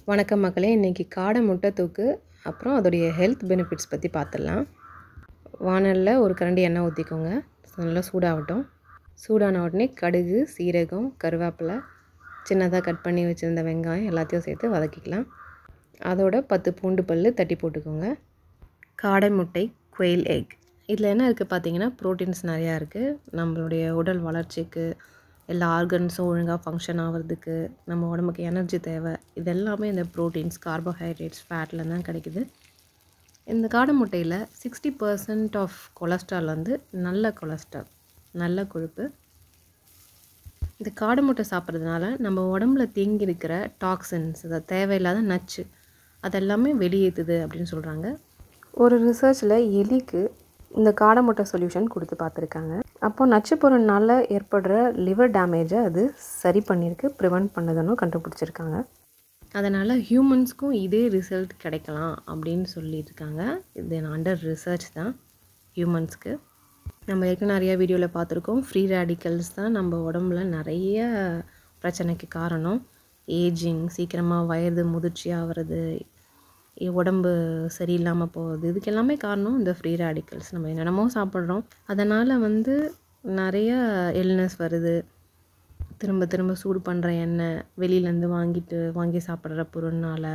வணக்கம் மக்களே இன்றைக்கி காடை முட்டை தூக்கு அப்புறம் அதோடைய ஹெல்த் பெனிஃபிட்ஸ் பற்றி பார்த்துடலாம் வானலில் ஒரு கரண்டி எண்ணெய் ஊற்றிக்கோங்க நல்லா சூடாகட்டும் சூடான உடனே கடுகு சீரகம் கருவேப்பிலை சின்னதாக கட் பண்ணி வச்சுருந்த வெங்காயம் எல்லாத்தையும் சேர்த்து வதக்கிக்கலாம் அதோட பத்து பூண்டு பல் தட்டி போட்டுக்கோங்க காடை முட்டை குயில் எக் இதில் என்ன இருக்குது பார்த்தீங்கன்னா ப்ரோட்டீன்ஸ் நிறையா இருக்குது நம்மளுடைய உடல் வளர்ச்சிக்கு எல்லா ஆர்கன்ஸும் ஒழுங்காக ஃபங்க்ஷன் ஆகிறதுக்கு நம்ம உடம்புக்கு எனர்ஜி தேவை இது எல்லாமே இந்த ப்ரோட்டீன்ஸ் கார்போஹைட்ரேட்ஸ் ஃபேட்டில் தான் கிடைக்குது இந்த காடை முட்டையில் சிக்ஸ்டி பர்சன்ட் ஆஃப் கொலஸ்ட்ரால் வந்து நல்ல கொலஸ்ட்ரால் நல்ல கொழுப்பு இந்த காடை முட்டை சாப்பிட்றதுனால நம்ம உடம்புல தேங்கி இருக்கிற டாக்ஸின்ஸ் அதை தேவையில்லாத நச்சு அதெல்லாமே வெளியேற்றுது அப்படின்னு சொல்கிறாங்க ஒரு ரிசர்ச்சில் எலிக்கு இந்த காடை முட்டை சொல்யூஷன் கொடுத்து பார்த்துருக்காங்க அப்போ நச்சு பொருள்னால ஏற்படுற லிவர் டேமேஜை அது சரி பண்ணியிருக்கு ப்ரிவெண்ட் பண்ணதுன்னு கண்டுபிடிச்சிருக்காங்க அதனால் ஹியூமன்ஸ்க்கும் இதே ரிசல்ட் கிடைக்கலாம் அப்படின்னு சொல்லியிருக்காங்க இது அண்டர் ரிசர்ச் தான் ஹியூமன்ஸ்க்கு நம்ம ஏற்கனவே நிறைய வீடியோவில் பார்த்துருக்கோம் ஃப்ரீ ரேடிக்கல்ஸ் தான் நம்ம உடம்புல நிறைய பிரச்சனைக்கு காரணம் ஏஜிங் சீக்கிரமாக வயது முதிர்ச்சி ஆகிறது உடம்பு சரியில்லாமல் போகுது இதுக்கு எல்லாமே காரணம் இந்த ஃப்ரீ ரேடிக்கல்ஸ் நம்ம என்னென்னமோ சாப்பிட்றோம் அதனால் வந்து நிறைய இல்னஸ் வருது திரும்ப திரும்ப சூடு பண்ணுற எண்ணெய் வெளியிலேருந்து வாங்கிட்டு வாங்கி சாப்பிட்ற பொருள்னால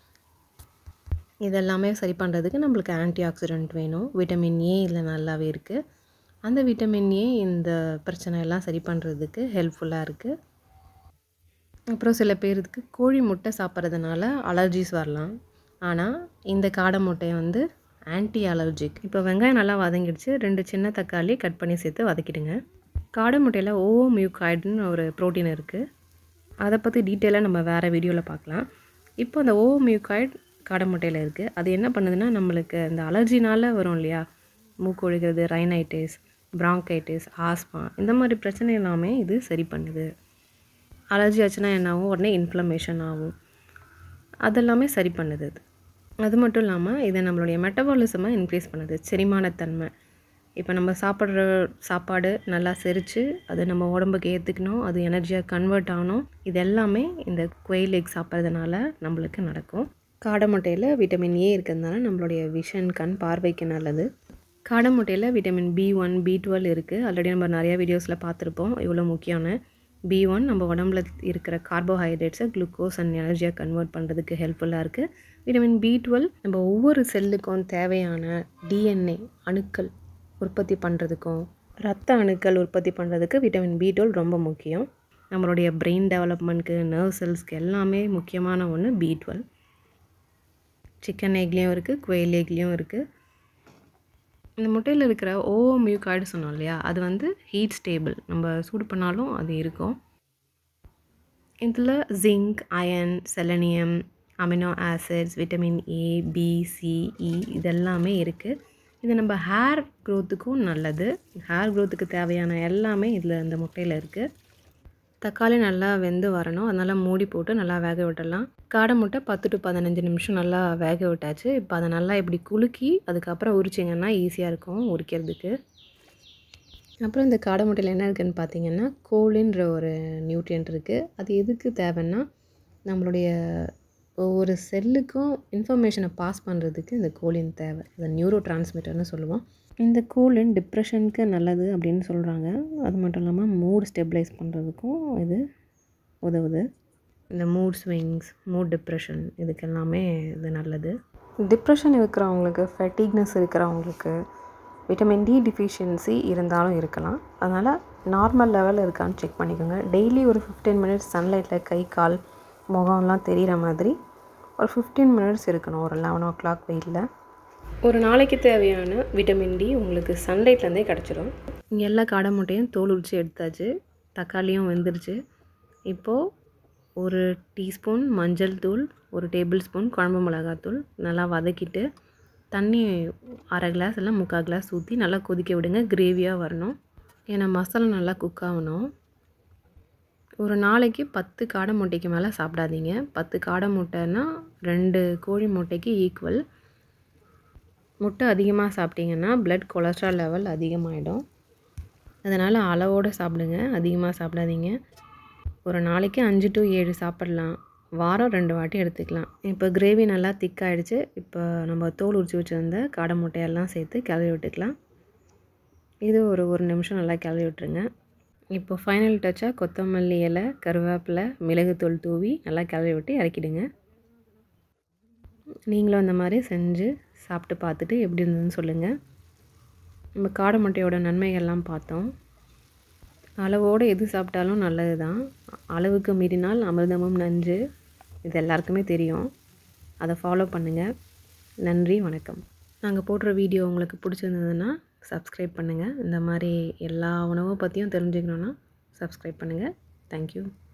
இதெல்லாமே சரி பண்ணுறதுக்கு நம்மளுக்கு ஆன்டி ஆக்சிடெண்ட் வேணும் விட்டமின் ஏ இதில் நல்லாவே இருக்குது அந்த விட்டமின் ஏ இந்த பிரச்சனையெல்லாம் சரி பண்ணுறதுக்கு ஹெல்ப்ஃபுல்லாக இருக்குது அப்புறம் சில பேருக்கு கோழி முட்டை சாப்பிட்றதுனால அலர்ஜிஸ் வரலாம் ஆனால் இந்த காடை முட்டையை வந்து ஆன்டி அலர்ஜிக் இப்போ வெங்காயம் நல்லா வதங்கிடுச்சு ரெண்டு சின்ன தக்காளி கட் பண்ணி சேர்த்து வதக்கிடுங்க காடை முட்டையில் ஓவோ மியூகாய்டுன்னு ஒரு ப்ரோட்டீன் இருக்குது அதை பற்றி டீட்டெயிலாக நம்ம வேறு வீடியோவில் பார்க்கலாம் இப்போ அந்த ஓவோ மியூகாய்டு காடை முட்டையில் இருக்குது அது என்ன பண்ணுதுன்னா நம்மளுக்கு இந்த அலர்ஜினால் வரும் இல்லையா மூக்கொழுகிறது ரைனைட்டிஸ் ப்ராங்கைட்டிஸ் ஆஸ்மா இந்த மாதிரி பிரச்சனை எல்லாமே இது சரி பண்ணுது அலர்ஜி ஆச்சுன்னா என்ன ஆகும் உடனே இன்ஃப்ளமேஷன் ஆகும் அதெல்லாமே சரி பண்ணுது அது அது மட்டும் இல்லாமல் இதை நம்மளுடைய மெட்டபாலிசமை இன்க்ரீஸ் பண்ணுது செரிமானத்தன்மை இப்போ நம்ம சாப்பிட்ற சாப்பாடு நல்லா செரித்து அது நம்ம உடம்புக்கு ஏற்றுக்கணும் அது எனர்ஜியாக கன்வெர்ட் ஆகணும் இது எல்லாமே இந்த குயில் எக் சாப்பிட்றதுனால நம்மளுக்கு நடக்கும் காடை முட்டையில் விட்டமின் ஏ இருக்கிறதுனால நம்மளுடைய விஷன் கண் பார்வைக்கு நல்லது காடை முட்டையில் vitamin B one B twelve இருக்குது ஆல்ரெடி நம்ம நிறையா வீடியோஸில் பார்த்துருப்போம் இவ்வளோ முக்கியம்னு பி ஒன் நம்ம உடம்புல இருக்கிற கார்போஹைட்ரேட்ஸை குளுக்கோஸ் அண்ட் எனர்ஜியாக கன்வெர்ட் பண்ணுறதுக்கு ஹெல்ப்ஃபுல்லாக இருக்குது விட்டமின் பி டுவெல் நம்ம ஒவ்வொரு செல்லுக்கும் தேவையான டிஎன்ஏ அணுக்கள் உற்பத்தி பண்ணுறதுக்கும் ரத்த அணுக்கள் உற்பத்தி பண்ணுறதுக்கு விட்டமின் பி டுவெல் ரொம்ப முக்கியம் நம்மளுடைய பிரெயின் டெவலப்மெண்ட்க்கு நர்வ் செல்ஸ்க்கு எல்லாமே முக்கியமான ஒன்று பி டுவெல் சிக்கன் எக்லேயும் இருக்குது குயில் எக்லேயும் இருக்குது இந்த முட்டையில் இருக்கிற ஓவோ மியூகாய்டு சொன்னோம் இல்லையா அது வந்து ஹீட் ஸ்டேபிள் நம்ம சூடு பண்ணாலும் அது இருக்கும் இதில் zinc iron selenium amino acids vitamin A B C E இதெல்லாமே இருக்குது இது நம்ம ஹேர் க்ரோத்துக்கும் நல்லது ஹேர் க்ரோத்துக்கு தேவையான எல்லாமே இதில் இந்த முட்டையில் இருக்குது தக்காளி நல்லா வெந்து வரணும் அதனால் மூடி போட்டு நல்லா வேக விட்டுடலாம் காடை முட்டை பத்து டு பதினஞ்சு நிமிஷம் நல்லா வேக விட்டாச்சு இப்போ அதை நல்லா இப்படி குலுக்கி அதுக்கப்புறம் உரிச்சிங்கன்னா ஈஸியாக இருக்கும் உரிக்கிறதுக்கு அப்புறம் இந்த காடை முட்டையில் என்ன இருக்குதுன்னு பார்த்தீங்கன்னா கோலின்ற ஒரு நியூட்ரியன்ட் இருக்குது அது எதுக்கு தேவைன்னா நம்மளுடைய ஒவ்வொரு செல்லுக்கும் இன்ஃபர்மேஷனை பாஸ் பண்ணுறதுக்கு இந்த கோலின் தேவை இதை நியூரோ டிரான்ஸ்மிட்டர்னு சொல்லுவோம் இந்த கோலின் டிப்ரெஷனுக்கு நல்லது அப்படின்னு சொல்கிறாங்க அது மட்டும் இல்லாமல் மூட் ஸ்டெபிளைஸ் பண்ணுறதுக்கும் இது உதவுது இந்த மூட் ஸ்விங்ஸ் மூட் டிப்ரெஷன் இதுக்கெல்லாமே இது நல்லது டிப்ரெஷன் இருக்கிறவங்களுக்கு ஃபெட்டிக்னஸ் இருக்கிறவங்களுக்கு விட்டமின் டி டிஃபிஷியன்சி இருந்தாலும் இருக்கலாம் அதனால் நார்மல் லெவலில் இருக்கான்னு செக் பண்ணிக்கோங்க டெய்லி ஒரு ஃபிஃப்டீன் மினிட்ஸ் சன்லைட்டில் கை கால் முகம்லாம் தெரிகிற மாதிரி ஒரு ஃபிஃப்டீன் மினிட்ஸ் இருக்கணும் ஒரு லெவன் ஓ கிளாக் வெயிலில் ஒரு நாளைக்கு தேவையான விட்டமின் டி உங்களுக்கு சன்லைட்லேருந்தே கிடச்சிரும் இங்கே எல்லா காடை முட்டையும் தோல் உரிச்சு எடுத்தாச்சு தக்காளியும் வெந்துருச்சு இப்போது ஒரு டீஸ்பூன் மஞ்சள் தூள் ஒரு டேபிள் ஸ்பூன் குழம்பு மிளகாத்தூள் நல்லா வதக்கிட்டு தண்ணி அரை கிளாஸ் இல்லை முக்கால் கிளாஸ் ஊற்றி நல்லா கொதிக்க விடுங்க கிரேவியாக வரணும் ஏன்னா மசாலா நல்லா குக் ஆகணும் ஒரு நாளைக்கு பத்து காடை முட்டைக்கு மேலே சாப்பிடாதீங்க பத்து காடை முட்டைன்னா ரெண்டு கோழி முட்டைக்கு ஈக்குவல் முட்டை அதிகமாக சாப்பிட்டீங்கன்னா ப்ளட் கொலஸ்ட்ரால் லெவல் அதிகமாகிடும் அதனால் அளவோடு சாப்பிடுங்க அதிகமாக சாப்பிடாதீங்க ஒரு நாளைக்கு அஞ்சு டு ஏழு சாப்பிட்லாம் வாரம் ரெண்டு வாட்டி எடுத்துக்கலாம் இப்போ கிரேவி நல்லா திக்காயிடுச்சு இப்போ நம்ம தோல் உரிச்சு வச்சுருந்த காடை முட்டையெல்லாம் சேர்த்து கிளறி விட்டுக்கலாம் இது ஒரு ஒரு நிமிஷம் நல்லா கிளறி விட்டுருங்க இப்போ ஃபைனல் டச்சாக கொத்தமல்லி இலை கருவேப்பிலை மிளகுத்தூள் தூவி நல்லா கிளறி விட்டு இறக்கிடுங்க நீங்களும் அந்த மாதிரி செஞ்சு சாப்பிட்டு பார்த்துட்டு எப்படி இருந்ததுன்னு சொல்லுங்கள் நம்ம காடை முட்டையோட நன்மைகள்லாம் பார்த்தோம் அளவோடு எது சாப்பிட்டாலும் நல்லது தான் அளவுக்கு மீறினால் அமிர்தமும் நஞ்சு இது எல்லாருக்குமே தெரியும் அதை ஃபாலோ பண்ணுங்கள் நன்றி வணக்கம் நாங்கள் போடுற வீடியோ உங்களுக்கு பிடிச்சிருந்ததுன்னா சப்ஸ்கிரைப் பண்ணுங்கள் இந்த மாதிரி எல்லா உணவை பற்றியும் தெரிஞ்சுக்கணுன்னா சப்ஸ்கிரைப் பண்ணுங்கள் தேங்க்யூ